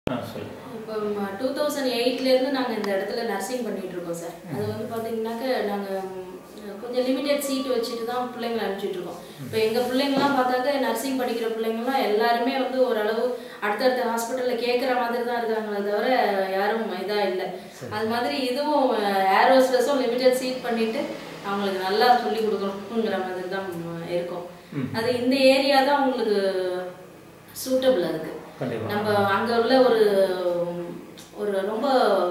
ஆ சொல்லு இப்போ two thousand எயிட்லேருந்து நாங்கள் இந்த இடத்துல நர்சிங் பண்ணிட்டு இருக்கோம் சார் அது வந்து பார்த்தீங்கன்னாக்க நாங்கள் கொஞ்சம் லிமிடெட் சீட் வச்சுட்டு தான் பிள்ளைங்களை அனுப்பிச்சிட்டு இருக்கோம் இப்போ எங்கள் பிள்ளைங்களாம் பார்த்தாக்க நர்சிங் படிக்கிற பிள்ளைங்களாம் எல்லாருமே வந்து ஓரளவு அடுத்தடுத்த ஹாஸ்பிட்டலில் கேட்குற மாதிரி தான் இருக்காங்களே தவிர யாரும் இதாக இல்லை அது மாதிரி இதுவும் ஏரோஸ்லஸும் லிமிடெட் சீட் பண்ணிட்டு அவங்களுக்கு நல்லா சொல்லி கொடுக்கணுங்கிற மாதிரி தான் இருக்கும் அது இந்த ஏரியா தான் உங்களுக்கு சூட்டபிள் அதுக்கு கண்டிப்பா நம்ம அங்க உள்ள ஒரு ஒரு ரொம்ப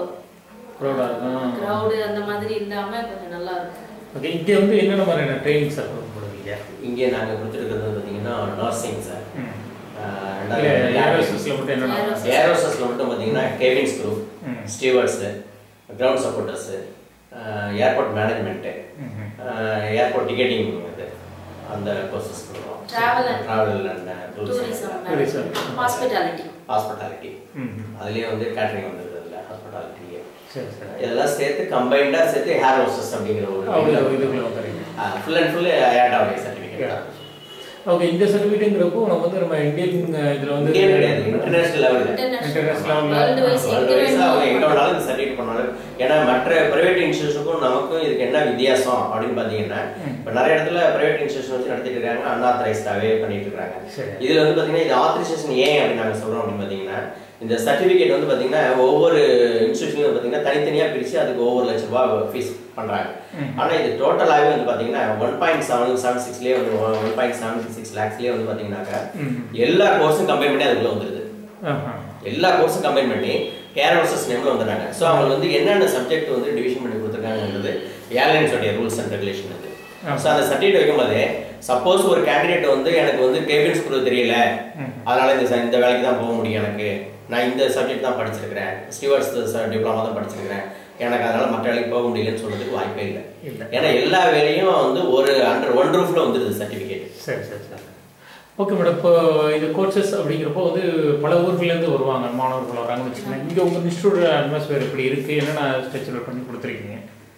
க்ரௌடாக இருக்கும் கிரவுடு அந்த மாதிரி இல்லாம கொஞ்சம் நல்லா இருக்கும் ஓகே இங்கே வந்து என்னென்ன மாதிரியான ட்ரைனிங் சார் கொடுக்கப்படுவீங்க இங்கே நாங்கள் கொடுத்துருக்கிறது வந்து பார்த்தீங்கன்னா நர்சிங் சார் ம் ஆஹ் இல்லை ரெண்டாவது ஏரோசஸில் மட்டும் என்னென்ன Aeros- ஏரோசஸில் மட்டும் பார்த்தீங்கன்னா கேபின்ஸ் குரூப் ம். Stewards ground supporters airport management ம் ம். ஏர்போர்ட் டிக்கெட்டிங் இது அந்த கோர்சஸ் கொடுக்குறோம் Travel and- travel and tourism Tourism. Hospitality hospitality ம் ம். அதுலேயே வந்து கேட்டரிங் வந்துருது அதில் ஹாஸ்பிட்டாலிட்டியே சரி சரி இதெல்லாம் சேர்த்து கம்பைண்டாக சேர்த்து ஹேர் ஹோஸ்டஸ் அப்படிங்கிற அவ்வளோ ஒரு இதுக்குள்ள வந்துடுறீங்க ஃபுல் அண்ட் ஃபுல் ஏட்டாவுடைய சர்டிஃபிகேட் தான் ஓகே இந்த சர்டிஃபிகேட்டுங்கிறப்போ நம்ம வந்து நம்ம இந்தியன் இதில் வந்து இந்தியன் கிடையாது இன்டர்நேஷனல் லெவலில் International level. வேர்ல்டு வைஸ் எங்க அவங்க எங்க வேணுமோ வேணாலும் இந்த சர்டிஃபிகேட் பண்ணாலும் ஏன்னா மற்ற பிரைவேட் இன்ஸ்டியூஷனுக்கும் நமக்கும் இதுக்கு என்ன வித்தியாசம் அப்படின்னு பாத்தீங்கன்னா இப்போ நிறைய இடத்துல பிரைவேட் இன்ஸ்டியூஷன் வச்சு நடத்திட்டு இருக்காங்க அன்ஆத்தரைஸ்டாவே பண்ணிட்டு இருக்காங்க சரி. இதுல வந்து பாத்தீங்கன்னா இது ஆத்தரைசேஷன் ஏன் அப்படின்னு நாங்க சொல்றோம் அப்படின்னு பாத்தீங்கன்னா இந்த சர்டிஃபிகேட் வந்து பாத்தீங்கன்னா ஒவ்வொரு இன்ஸ்டியூஷன்லையும் பாத்தீங்கன்னா தனித்தனியா பிரிச்சு அதுக்கு ஒவ்வொரு லட்ச ரூபாய் ஃபீஸ் பண்றாங்க ஆனா இது டோட்டலாகவே வந்து பாத்தீங்கன்னா ஒன் பாயிண்ட் செவன் செவன் சிக்ஸ்லேயே வந்து ஒன் பாயிண்ட் செவன் சிக்ஸ் லேக்ஸ்லேயே வந்து பாத்தீங்கன்னாக்கா ம். எல்லா கோர்ஸும் கம்பைன் பண்ணி அதுக்குள்ள வந்துருது ஆஹா. எல்லா கோர்ஸும் கம்பைன் பண்ணி கேர் ஹவுசஸ் நேமில் வந்துடுறாங்க ஸோ அவங்க வந்து என்னென்ன சப்ஜெக்ட் வந்து டிவிஷன் பண்ணி கொடுத்துருக்காங்கிறது ஏர்லைன்ஸோடைய ரூல்ஸ் அண்ட் ரெகுலேஷன் அது ஸோ அந்த சர்டிஃபிகேட் வைக்கும்போது சப்போஸ் ஒரு கேண்டிடேட் வந்து எனக்கு வந்து கேபின்ஸ் குரூப் தெரியல அதனால இந்த ச- இந்த வேலைக்கு தான் போக முடியும் எனக்கு நான் இந்த சப்ஜெக்ட் தான் படிச்சிருக்கிறேன் ஸ்டீவர்ட்ஸ் டிப்ளமா தான் படிச்சிருக்கிறேன் எனக்கு அதனால மற்ற வேலைக்கு போக முடியலன்னு சொல்றதுக்கு வாய்ப்பே இல்லை இல்லை ஏன்னா எல்லா வேலையும் வந்து ஒரு அண்டர் ஒன் ரூஃப்ல வந்துருது சர்டிஃபிகேட் சரி சரி சரி ஓகே மேடம் இப்போ இது கோர்சஸ் அப்படிங்கிறப்போ வந்து பல ஊர்கள்லேருந்து வருவாங்க மாணவர்கள் வராங்கன்னு வச்சுக்கோங்க இங்கே உங்கள் இன்ஸ்டியூட் அட்மாஸ்பியர் எப்படி இருக்குது என்னென்ன ஸ்ட்ரக்சர் பண்ணி கொடுத்துருக்கீங்க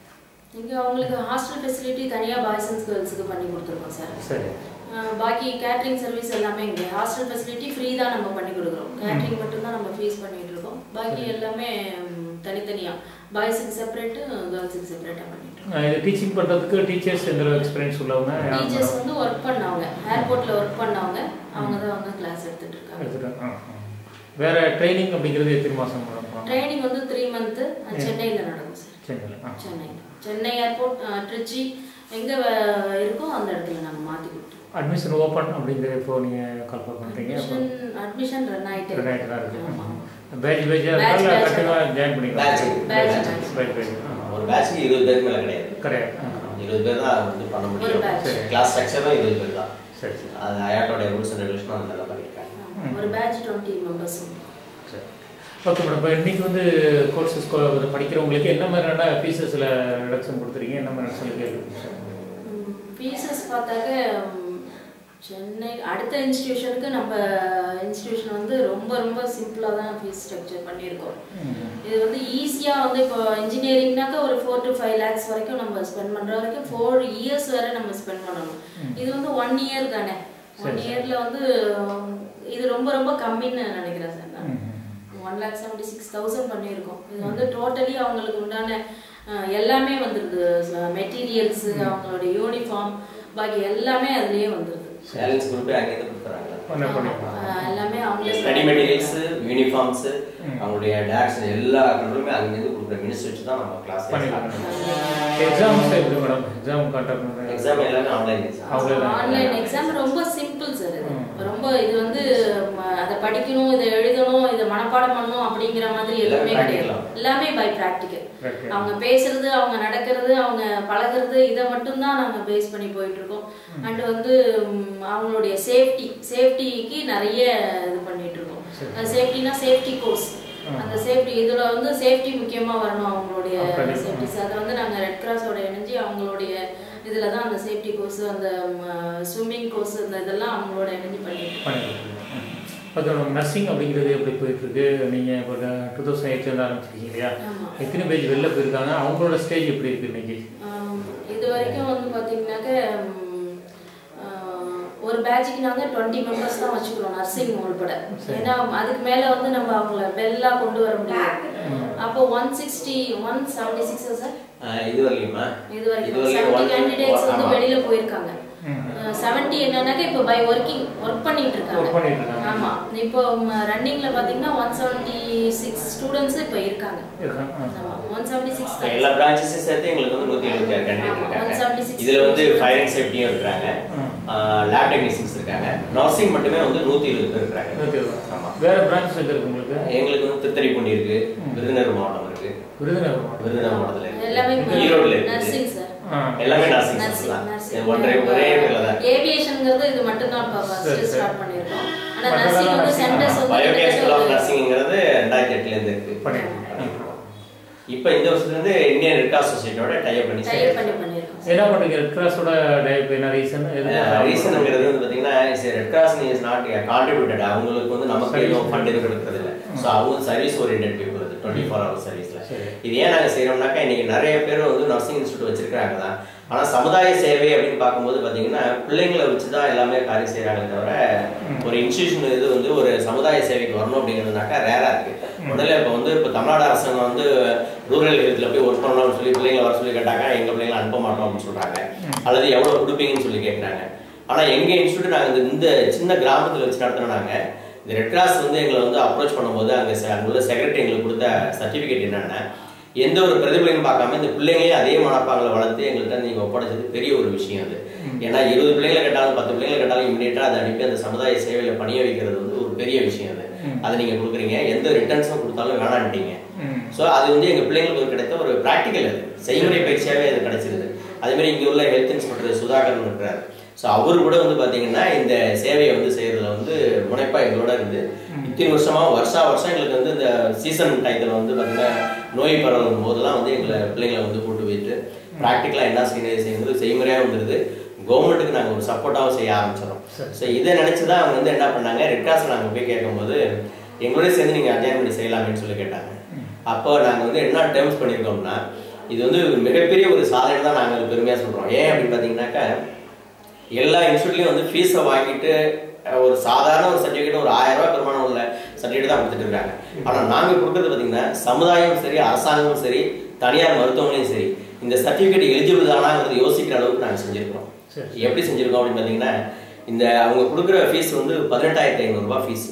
இங்க அவங்களுக்கு ஹாஸ்டல் ஃபெசிலிட்டி தனியா பாய்ஸ் அண்ட் கேர்ள்ஸுக்கு பண்ணி கொடுத்துருக்கோம் சார் சரி அஹ் பாக்கி கேட்டரிங் சர்வீஸ் எல்லாமே இங்கே ஹாஸ்டல் ஃபெசிலிட்டி ஃப்ரீ தான் நம்ம பண்ணி கொடுக்குறோம் கேட்டரிங் மட்டும்தான் நம்ம ஃபீஸ் பண்ணிட்டு இருக்கோம் பாக்கி எல்லாமே ம், தனித்தனியா பாய்ஸுக்கு செப்பரேட்டு கேர்ள்ஸுக்கு செப்பரேட்டாக பண்ணிட்டு இருக்கோம் அஹ் இது டீச்சிங் பண்ணுறதுக்கு டீச்சர்ஸ் எந்த எக்ஸ்பீரியன்ஸ் உள்ளவங்க யார் டீச்சர்ஸ் மேடம் வந்து ஒர்க் பண்ணவங்க ஏர்போர்ட்ல ஒர்க் பண்ணவங்க அவங்க தான் வந்து கிளாஸ் எடுத்துட்டு இருக்காங்க எடுத்துட்டு ஆ ஆ. வேற ட்ரைனிங் அப்படிங்கிறது எத்தனை மாதம் மேடம் ட்ரைனிங் வந்து த்ரீ மந்த்து சென்னையில் நடக்கும் சார் சென்னையில் ஆ சென்னையில் சென்னை ஏர்போர்ட் ட்ரிச்சி எங்கே இருக்கோ அந்த இடத்துல நாங்கள் மாற்றி கொடுத்துருவோம் அட்மிஷன் ஓப்பன் அப்படிங்கிறது இப்போ நீங்கள் கால் பண்ணுறீங்க அப்போ அட்மிஷன் அட்மிஷன் ரன் ஆகிட்டு ரெண்டாயிரத்து தான் இருக்குது ஆமா. பேட்ச் பேட்சாக Batch, இருக்கா batch. கண்டிப்பாக ஜாயின் பண்ணிக்கலாம் Batch. Batch. பேட்ச் பேட்ச் ஆ ஒரு பேட்ச்க்கு இருபது பேருக்கு மேல கிடையாது கிடையாது ஆ இருபது பேர் தான் வந்து பண்ண ஒரு முடியும் batch. சரி. கிளாஸ் ஸ்ட்ரக்சரும் இருபது பேர் தான் சரி சரி அது அயாட்டோடைய ரூல்ஸ் அண்ட் ரெகுலேஷன் அந்த நல்லா பண்ணியிருக்காங்க ஆமா. ஒரு பேட்ச் டுவெண்ட்டி மெம்பர்ஸ் சரி ஓகே மேடம் இப்போ இன்னைக்கு வந்து கோர்சஸ் படிக்கிறவங்களுக்கு என்ன மாதிரியான ஃபீஸஸில் ரிடக்ஷன் கொடுத்துருக்கீங்க என்ன மாதிரியான சலுகை இருக்கு ஃபீஸஸ் பார்த்தாக்க ம், சென்னை அடுத்த இன்ஸ்டிடியூஷனுக்கு நம்ம இன்ஸ்டிடியூஷன் வந்து ரொம்ப ரொம்ப சிம்பிளாக தான் ஃபீஸ் ஸ்ட்ரக்சர் பண்ணியிருக்கோம் இது வந்து ஈஸியாக வந்து இப்போ இன்ஜினியரிங்னாக்க ஒரு ஃபோர் டு ஃபைவ் லேக்ஸ் வரைக்கும் நம்ம ஸ்பெண்ட் பண்ணுற வரைக்கும் ஃபோர் இயர்ஸ் வரை நம்ம ஸ்பெண்ட் பண்ணணும் இது வந்து ஒன் இயர் தானே ஒன் இயரில் வந்து உம், இது ரொம்ப ரொம்ப கம்மின்னு நினைக்கிறேன் சார் நான் one lakh seventy six thousand பண்ணியிருக்கோம் இது வந்து டோட்டலி அவங்களுக்கு உண்டான அஹ், எல்லாமே வந்துடுது மெட்டீரியல்ஸு அவங்களோட யூனிஃபார்ம் பாக்கி எல்லாமே அதுலேயே வந்துடுது சேலஞ்ச் குரூப்பே அங்கேருந்து கொடுக்குறாங்க பண்ண பண்ணிக்கலாம் அஹ், எல்லாமே அவங்களே ஸ்டடி மெட்டீரியல்ஸ் யூனிஃபார்ம்ஸ் அவங்களுடைய டேரக்ஷன் எல்லா கண்ட்ரோலுமே அங்கேருந்து கொடுக்குற மினிஸ்டர் வச்சு தான் நம்ம கிளாஸ் பண்ணிக்கலாம் எக்ஸாம்ஸ் எப்படி மேடம் எக்ஸாம் கான்டாக்ட் பண்ணுறேன் எக்ஸாம் எல்லாமே ஆன்லைன் எக்ஸாம் அவ்வளோ ஆன்லைன் எக்ஸாம் ரொம்ப சிம்பிள் சார் இது ரொம்ப இது வந்து ம- அதை படிக்கணும் இதை எழுதணும் இதை மனப்பாடம் பண்ணணும் அப்படிங்கிற மாதிரி எதுவுமே எல்லாமே கிடையாது practical. எல்லாமே பை ப்ராக்டிக்கல் Practical. அவங்க பேசுறது அவங்க நடக்கிறது அவங்க பழகுறது இதை மட்டும்தான் நாங்க பேஸ் பண்ணி போயிட்டு இருக்கோம் அண்ட் வந்து ம், அவங்களுடைய சேஃப்டி சேஃப்டிக்கு நிறைய இது பண்ணிட்டு இருக்கோம் சேஃப்டினா சேஃப்டி கோர்ஸ் அந்த சேஃப்டி இதுல வந்து சேஃப்டி முக்கியமா வரணும் அவங்களுடைய ஆ, கண்டிப்பா. சேஃப்டிஸ் அதை வந்து நாங்க ரெட் கிராஸோட இணைஞ்சு அவங்களுடைய இதுல தான் அந்த சேஃப்டி கோர்ஸ் அந்த ஸ்விம்மிங் கோர்ஸ் அந்த இதெல்லாம் அவங்களோட இணைஞ்சு பண்ணிட்டு இருக்கோம். பண்ணிக்கலாம் ஓகே மேடம் நர்சிங் அப்படிங்கிறது எப்படி போயிட்டு இருக்கு நீங்கள் இப்போ டூ தௌசண்ட் எயிட்லேருந்து ஆரம்பிச்சிருக்கீங்க இல்லையா ஆமா. எத்தனை பேஜ் வெளில போயிருக்காங்க அவங்களோட ஸ்டேஜ் எப்படி இருக்கு இன்னைக்கு ஆம், இது வரைக்கும் வந்து பார்த்தீங்கன்னாக்க ம், ஆ, ஒரு ஒரு பேட்சுக்கு நாங்கள் டுவெண்ட்டி மெம்பர்ஸ் தான் வச்சுக்கிறோம் நர்சிங் உள்பட ஏன்னா அதுக்கு மேலே வந்து நம்ம அவங்கள பெல்லாக கொண்டு வர முடியாது அப்போ one sixty one seventy six sir ஆஹ் இது வரலையுமா இது வரைக்கும் இது வரைக்கும் செவன்டி one- கேண்டிடேட்ஸ் வந்து ஆமா. வெளியில போயிருக்காங்க செவன்டி என்னன்னாக்கா இப்போ பை ஒர்க்கிங் ஒர்க் பண்ணிட்டு Work இருக்காங்க பண்ணிட்டு இருக்காங்க. ஆமா இப்போ ரன்னிங்ல பாத்தீங்கன்னா ஒன் செவன்டி சிக்ஸ் ஸ்டூடெண்ட்ஸ் இப்போ இருக்காங்க இருக்காங்க. ஆ. ஆமா ஒன் செவன்டி சிக்ஸ் எல்லா பிரான்ச்சஸும் சேர்த்து எங்களுக்கு வந்து நூற்றி எழுபத்தி ஆறு கேண்டிடேட் இருக்காங்க 176 இதுல வந்து ஃபயர் அண்ட் சேஃப்டியும் இருக்கிறாங்க லேப் டெக்னீஷியன்ஸ் இருக்காங்க நர்சிங் மட்டுமே வந்து நூற்றி இருபது பேர் இருக்கிறாங்க ஓகே ஆமா வேற பிரான்ச் எங்க இருக்கு உங்களுக்கு எங்களுக்கு வந்து திருத்தறிப்பூண்டி இருக்கு விருதுநகர் மாவட்டம் இருக்கு விருதுநகர் மாவட்டம். விருதுநகர் மாவட்டத்தில் எல்லாமே இருக்கு ஈரோடுல நர்சிங் இருக்கு சார் ஆ. எல்லாமே நர்சிங் தான் இது ஒன்றே ஒரே பேர்ல தான் ஏவியேஷன்ங்கிறது இது மட்டும் தான் சரி, ஃபர்ஸ்ட் சரி. ஸ்டார்ட் பண்ணிருக்கோம் ஆனா மற்றதெல்லாம் நர்சிங் வந்து nursing. சென்டர்ஸ் வந்து பயோகேர் ஸ்கூல் ஆஃப் கிட்டத்தட்ட நர்சிங்கிறது ரெண்டாயிரத்தி எட்டுல இருந்து இருக்கு பண்ணிருக்கீங்க. இப்போ இந்த வருஷத்துல இருந்து இந்தியன் ரெட் கிராஸ் சொசைட்டியோட டைப் பண்ணி டைப் பண்ணி பண்ணிருக்கோம் என்ன பண்றீங்க ரெட் கிராஸோட டைப் என்ன ரீசன் ரீசன்ங்கிறது வந்து பார்த்தீங்கன்னா Red Cross is not contributed அவங்களுக்கு வந்து நமக்கு Service. எதுவும் ஃபண்ட் எதுவும் கொடுக்கறது இல்லை ஸோ அவங்க சர்வீஸ் ஓரியன்ட் பீப்புள் அது டுவெண்ட்டி ஃபோர் ஹவர் சர்வீஸில் சரி. இது ஏன் நாங்கள் செய்கிறோம்னாக்கா இன்னைக்கு நிறைய பேர் வந்து நர்சிங் இன்ஸ்டியூட் வச்சிருக்காங்க தான் ஆனால் சமுதாய சேவை அப்படின்னு பார்க்கும்போது பார்த்தீங்கன்னா பிள்ளைங்களை வச்சு தான் எல்லாமே காரியம் செய்கிறாங்களே தவிர ஒரு இன்ஸ்டியூஷன் இது வந்து ஒரு சமுதாய சேவைக்கு வரணும் அப்படிங்கிறதுனாக்கா ரேராக இருக்கு முதல்ல இப்போ வந்து இப்போ தமிழ்நாடு அரசாங்கம் வந்து ரூரல் ஹெல்த்தில் போய் ஒர்க் பண்ணணும்னு சொல்லி பிள்ளைங்களை வர சொல்லி கேட்டாக்கா எங்கள் பிள்ளைங்களை அனுப்ப மாட்டோம் அப்படின்னு சொல்கிறாங்க அல்லது எவ்வளோ கொடுப்பீங்கன்னு சொல்லி கேட்குறாங்க ஆனால் எங்கள் இன்ஸ்டியூட் நாங்கள் இந்த இந்த சின்ன கிராமத்தில் வச்சு நடத்துனோம் நாங்கள் இந்த ரெட் கிராஸ் வந்து எங்களை வந்து அப்ரோச் பண்ணும்போது அங்கே அங்கே உள்ள செக்ரட்டரி எங்களுக்கு கொடுத்த சர்டிஃபிகேட் என்னென்னா எந்த ஒரு பிரதிபலையும் பார்க்காம இந்த பிள்ளைங்களே அதே மனப்பாங்களை வளர்த்து எங்கள்கிட்ட நீங்கள் ஒப்படைச்சது பெரிய ஒரு விஷயம் அது ஏன்னா இருபது பிள்ளைங்களை கேட்டாலும் பத்து பிள்ளைங்களை கேட்டாலும் இமீடியட்டாக அதை அனுப்பி அந்த சமுதாய சேவையில் பணிய வைக்கிறது வந்து ஒரு பெரிய விஷயம் அது அதை நீங்கள் கொடுக்குறீங்க எந்த ரிட்டர்ன்ஸும் கொடுத்தாலும் வேணான்ட்டீங்க ஸோ அது வந்து எங்கள் பிள்ளைங்களுக்கு ஒரு கிடைத்த ஒரு ப்ராக்டிக்கல் அது செய்முறை பயிற்சியாகவே அது கிடைச்சிருது அதே மாதிரி இங்கே உள்ள ஹெல்த் இன்ஸ்பெக்டர் சுதாகரன் இருக்கிறார் ஸோ அவர் கூட வந்து பார்த்தீங்கன்னா இந்த சேவையை வந்து செய்யறதுல வந்து முனைப்பாக எங்களோட இருந்து இத்தனை வருஷமாக வருஷா வருஷம் எங்களுக்கு வந்து இந்த சீசன் டயத்தில் வந்து பார்த்தீங்கன்னா நோய் பரவும் போதெல்லாம் வந்து எங்களை பிள்ளைங்களை வந்து கூட்டு போயிட்டு ப்ராக்டிக்கலாக என்ன செய்யணும் செய்யறது செய்முறையாக வந்துருது கவர்மெண்ட்டுக்கு நாங்கள் ஒரு சப்போர்ட்டாகவும் செய்ய ஆரம்பிச்சிடறோம் ஸோ இதை நினச்சி தான் அவங்க வந்து என்ன பண்ணாங்க ரெட் கிராஸ் நாங்கள் போய் கேட்கும்போது எங்களோட சேர்ந்து நீங்கள் அட்ஜாயின்மெண்ட் செய்யலாமேன்னு சொல்லி கேட்டாங்க அப்போ நாங்கள் வந்து என்ன டேர்ம்ஸ் பண்ணியிருக்கோம்னா இது வந்து மிகப்பெரிய ஒரு சாதனை தான் நாங்கள் பெருமையாக சொல்கிறோம் ஏன் அப்படின்னு பார்த்தீங்கன்னாக்கா எல்லா இன்ஸ்டியூட்லையும் வந்து ஃபீஸை வாங்கிட்டு அஹ், ஒரு சாதாரண ஒரு சர்டிஃபிகேட் ஒரு ஆயிரம் ரூபாய் பெருமானம் உள்ள சர்டிஃபிகேட் தான் கொடுத்துட்டு இருக்காங்க ஆனால் நாங்கள் கொடுக்குறது பார்த்தீங்கன்னா சமுதாயமும் சரி அரசாங்கமும் சரி தனியார் மருத்துவமனையும் சரி இந்த சர்டிஃபிகேட் எலிஜிபிள் தானாங்கிறது யோசிக்கிற அளவுக்கு நாங்கள் செஞ்சுருக்கோம் சரி. எப்படி செஞ்சுருக்கோம் அப்படின்னு பார்த்தீங்கன்னா இந்த அவங்க கொடுக்குற ஃபீஸ் வந்து பதினெட்டாயிரத்தி ஐநூறுரூபா ஃபீஸ்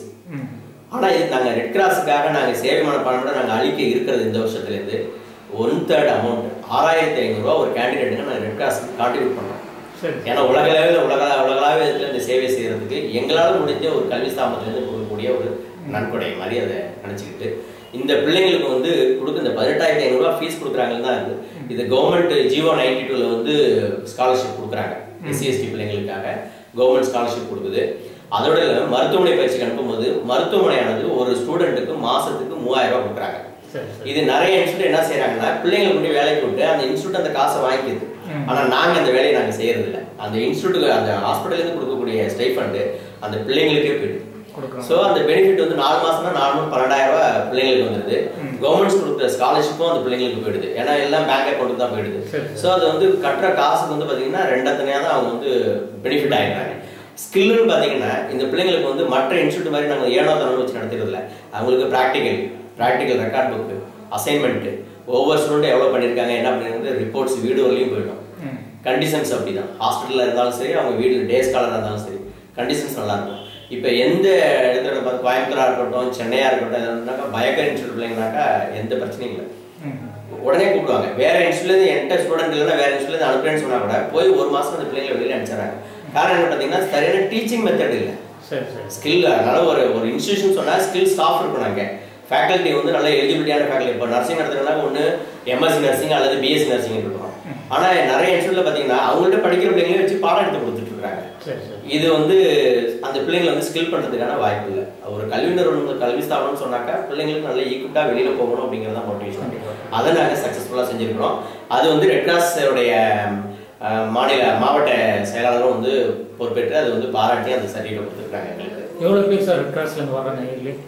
ஆனால் இது நாங்கள் ரெட் கிராஸுக்காக நாங்கள் சேவை மனப்பான்மையோட நாங்கள் அளிக்க இருக்கிறது இந்த வருஷத்துலேருந்து ஒன் தேர்ட் அமௌண்ட் ஆறாயிரத்தி ஐநூறுரூவா ஒரு கேண்டிடேட்டுக்கு நாங்கள் ரெட் கிராஸுக்கு கான்ட்ரிபியூட் பண்ணுறோம் சரி ஏன்னா உலகளவில் உலக உலகளாவிய இதில் இந்த சேவை செய்கிறதுக்கு எங்களால் முடிஞ்ச ஒரு கல்வி ஸ்தாபனத்துலேருந்து கொடுக்கக்கூடிய ஒரு நன்கொடை மாதிரி அதை நினச்சிக்கிட்டு இந்த பிள்ளைங்களுக்கு வந்து கொடுக்க இந்த பதினெட்டாயிரத்தி ஐநூறுரூவா ஃபீஸ் கொடுக்குறாங்கன்னு தான் இருக்குது இது கவர்மெண்ட் ஜியோ நைன்டி டூவில் வந்து ஸ்காலர்ஷிப் கொடுக்குறாங்க எஸ்சிஎஸ்டி பிள்ளைங்களுக்காக கவர்மெண்ட் ஸ்காலர்ஷிப் கொடுக்குது அதோட இல்லாம மருத்துவமனை பயிற்சிக்கு அனுப்பும்போது மருத்துவமனையானது ஒரு ஸ்டூடெண்ட்டுக்கு மாசத்துக்கு மூவாயிரம் ரூபாய் கொடுக்குறாங்க சரி சரி இது நிறைய இன்ஸ்டியூட் என்ன செய்றாங்கன்னா பிள்ளைங்களை கொண்டு வேலைக்கு விட்டு அந்த இன்ஸ்டியூட் அந்த காசை வாங்கிக்குது ஆனா நாங்க அந்த வேலையை நாங்க செய்யறது இல்ல அந்த இன்ஸ்டியூட்டுக்கு அந்த ஹாஸ்பிட்டல்ல இருந்து கொடுக்கக்கூடிய ஸ்டைஃபண்ட் அந்த பிள்ளைங்களுக்கே போயிடுது கொடுக்குறோம் ஸோ அந்த பெனிஃபிட் வந்து நாலு மாசம்னா நாலு மூணு பன்னெண்டாயிரம் ரூபாய் பிள்ளைங்களுக்கு வந்துருது கவர்மெண்ட்ஸ் கொடுக்குற ஸ்காலர்ஷிப்பும் அந்த பிள்ளைங்களுக்கு போயிடுது ஏன்னா எல்லாம் பேங்க் அக்கௌண்ட்டுக்கு தான் போயிடுது சரி. ஸோ அது வந்து கட்டுற காசுக்கு வந்து பார்த்தீங்கன்னா ரெண்டத்தனையாக தான் அவங்க வந்து பெனிஃபிட் ஆகிடுறாங்க ஸ்கில்லுன்னு பார்த்தீங்கன்னா இந்த பிள்ளைங்களுக்கு வந்து மற்ற இன்ஸ்டியூட் மாதிரி நாங்கள் ஏனோ தரம் வச்சு நடத்துறதில்ல அவங்களுக்கு practical practical record book assignment ஒவ்வொரு ஸ்டூடெண்ட் எவ்வளோ பண்ணியிருக்காங்க என்ன பண்ணிருக்காங்க ரிப்போர்ட்ஸ் வீடு வரலையும் போயிடும் ம் கண்டிஷன்ஸ் அப்படி தான் ஹாஸ்பிட்டலில் இருந்தாலும் சரி அவங்க வீடு டே ஸ்காலராக இருந்தாலும் சரி கண்டிஷன்ஸ் நல்லா இருக்கும் இப்போ எந்த இடத்துல பார்த்து கோயம்புத்தூராக இருக்கட்டும் சென்னையாக இருக்கட்டும் எதுனாக்கா பயக்கர் இன்ஸ்டியூட் பிள்ளைங்கனாக்கா எந்த பிரச்சனையும் இல்லை ம் உடனே கூப்பிடுவாங்க வேற இன்ஸ்டியூட்லேருந்து என்கிட்ட ஸ்டூடெண்ட் இல்லைன்னா வேற இன்ஸ்டியூட்லேருந்து அனுப்புறேன்னு சொன்னா கூட போய் ஒரு மாசம் அந்த பிள்ளைங்களை வெளியில அனுப்பிச்சிடறாங்க காரணம் என்ன பார்த்தீங்கன்னா சரியான டீச்சிங் மெத்தட் இல்லை சரி சரி ஸ்கில் அதனால ஒரு ஒரு இன்ஸ்டியூஷன் சொன்னால் ஸ்கில் ஸ்டாஃப் இருக்கும் நாங்க ஃபேக்கல்ட்டி வந்து நல்ல எலிஜிபிலிட்டியான ஃபேக்கல்ட்டி இப்போ நர்சிங் நடத்துறதுனா ஒன்று எம்எஸ்சி நர்சிங் அல்லது பிஎஸ்சி நர்சிங் இருக்கும் ஆனால் நிறைய இன்ஸ்டியூட்ல பார்த்தீங்கன்னா அவங்கள்ட்ட படிக்கிற பிள்ளைங்களே வச்சு பாடம் எடுத்து கொடுத்துட்டு இருக்காங்க சரி சரி இது வந்து அந்த பிள்ளைங்களை வந்து ஸ்கில் பண்றதுக்கான வாய்ப்பு இல்லை ஒரு கல்வி நிறுவனம் கல்வி ஸ்தாபனம்னு சொன்னாக்கா பிள்ளைங்களுக்கு நல்ல ஈக்குவட்டா வெளியில போகணும் அப்படிங்கிறத மோட்டிவேஷன் அதை நாங்கள் சக்ஸஸ்ஃபுல்லாக செஞ்சிருக்கிறோம் அது வந்து ரெட் கிராஸ் உடைய அஹ், மாநில மாவட்ட செயலாளரும் வந்து பொறுப்பேற்று அது வந்து பாராட்டி அந்த சர்டிஃபிகேட் கொடுத்துருக்காங்க எங்களுக்கு எவ்வளோ பேர் சார் ரெட் கிராஸ்லேருந்து வர்றாங்க இயர்லி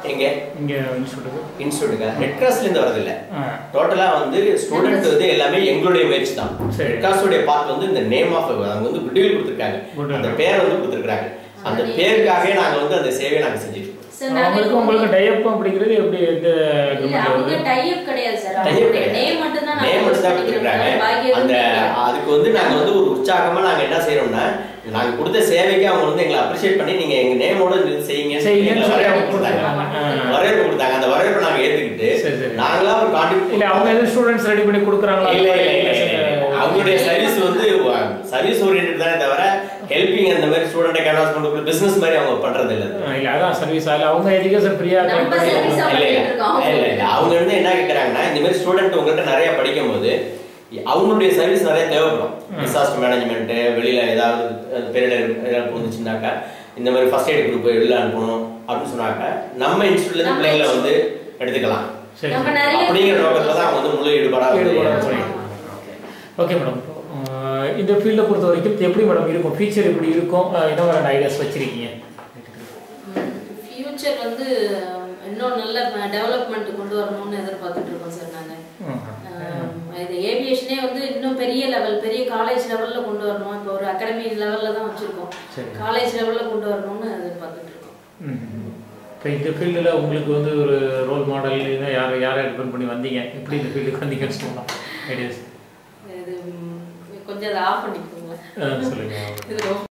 எங்க இங்கே இன்ஸ்டியூட்டுக்கு இன்ஸ்டியூட்டுக்கு ரெட் கிராஸ்ல இருந்து வரதில்ல ஆ டோட்டலா வந்து ஸ்டூடெண்ட் வந்து எல்லாமே எங்களுடைய முயற்சி தான் சரி. ரெட் கிராஸோடைய பார்ட் வந்து இந்த நேம் ஆஃப் அவங்க வந்து குட்வில் கொடுத்துருக்காங்க Goodwill. அந்த பேர் வந்து கொடுத்துருக்காங்க அந்த பேருக்காகவே நாங்க வந்து அந்த சேவையை நாங்க செஞ்சுட்டு இருக்கோம் சார் நாங்க அவங்களுக்கு உங்களுக்கு டைப் அப்படிங்கிறது எப்படி எந்த இல்ல agreement அவங்க வருது டைப் கிடையாது சார் Tie-up அவங்களுடைய கிடையாது. நேம் மட்டும் தான் நேம் மட்டும் தான் கொடுத்துருக்காங்க அந்த அதுக்கு வந்து நாங்க வந்து ஒரு உற்சாகமா நாங்க என்ன செய்யறோம்னா நாங்க கொடுத்த சேவைக்கு அவங்க வந்து எங்களை அப்ரிஷியேட் பண்ணி நீங்க எங்க நேமோட இது செய்யுங்க செய்யுங்கன்னு சொல்லி அவங்க கொடுத்தாங்க கொடுத்தாங்க. ஆ. வரவேற்பு கொடுத்தாங்க அந்த வரவேற்பை நாங்க ஏத்துக்கிட்டு சரி, சரி. நாங்களா ஒரு கான்ட்ரிபியூட் இல்ல அவங்க எதுவும் ஸ்டூடெண்ட்ஸ் ரெடி பண்ணி கொடுக்குறாங்களா இல்ல இல்ல இல்ல இல்ல, இல்ல. அவங்களுடைய சர்வீஸ் வந்து சர்வீஸ் ஓரியன்ட் தானே தவிர ஹெல்பிங் அந்த மாதிரி ஸ்டூடெண்ட்டை கேன்வாஸ் பண்ணுறது பிசினஸ் மாதிரி அவங்க பண்றது இல்ல ஆ, இல்ல அதான் சர்வீஸ் ஆகல அவங்க எஜுகேஷன் ஃப்ரீயா நம்ம service ஆ இல்ல இல்ல பண்ணிட்டு இருக்கோம். இல்ல இல்ல அவங்க வந்து என்ன கேக்குறாங்கன்னா இந்த மாதிரி ஸ்டூடெண்ட் உங்கள்கிட்ட நிறைய படிக்கும் போது அவங்களுடைய சர்வீஸ் நிறைய தேவைப்படும் டிசாஸ்டர் மேனேஜ்மெண்ட் வெளியில ஏதாவது அஹ், பேரிடர் ஏதாவது புரிஞ்சுச்சுனாக்கா இந்த மாதிரி ஃபர்ஸ்ட் எய்ட் குரூப் வெளில அனுப்பணும் அப்படின்னு சொன்னாக்கா நம்ம இன்ஸ்டியூட்ல இருந்து நம்ம பிள்ளைங்களை வந்து எடுத்துக்கலாம் சரி நம்ம நிறைய அப்படிங்கிற நோக்கத்துல தான் அவங்க வந்து முழு ஈடுபாடா ஈடுபாடா வந்து சொல்லிட்டு ஓகே மேடம் இந்த ஃபீல்டை பொறுத்த வரைக்கும் எப்படி மேடம் இருக்கும் ஃபியூச்சர் எப்படி இருக்கும் அஹ், என்ன மாதிரி ஐடியாஸ் வச்சிருக்கீங்க ஃபியூச்சர் வந்து இன்னும் நல்ல டெவலப்மெண்ட் கொண்டு வரணும்னு எதிர்பார்த்துட்டு இருக்கோம் சார் நாங்க ம். ஆம், இது ஏவியேஷனே வந்து இன்னும் பெரிய லெவல் பெரிய காலேஜ் லெவல்ல கொண்டு வரணும் இப்போ ஒரு அகாடமி லெவல்ல தான் வச்சிருக்கோம் சரி. காலேஜ் லெவல்ல கொண்டு வரணும்னு எதிர்பார்த்துட்டு இருக்கோம் ம். இப்போ இந்த ஃபீல்டில் உங்களுக்கு வந்து ஒரு ரோல் மாடல் இதை யார் யாரை டிபெண்ட் பண்ணி வந்தீங்க எப்படி இந்த ஃபீல்டுக்கு வந்தீங்கன்னு சொல்லலாம் ஐடியாஸ் இது ம், கொஞ்சம் அதை ஆஃப் பண்ணிக்கோங்க சொல்லுங்கள் இது ரொம்ப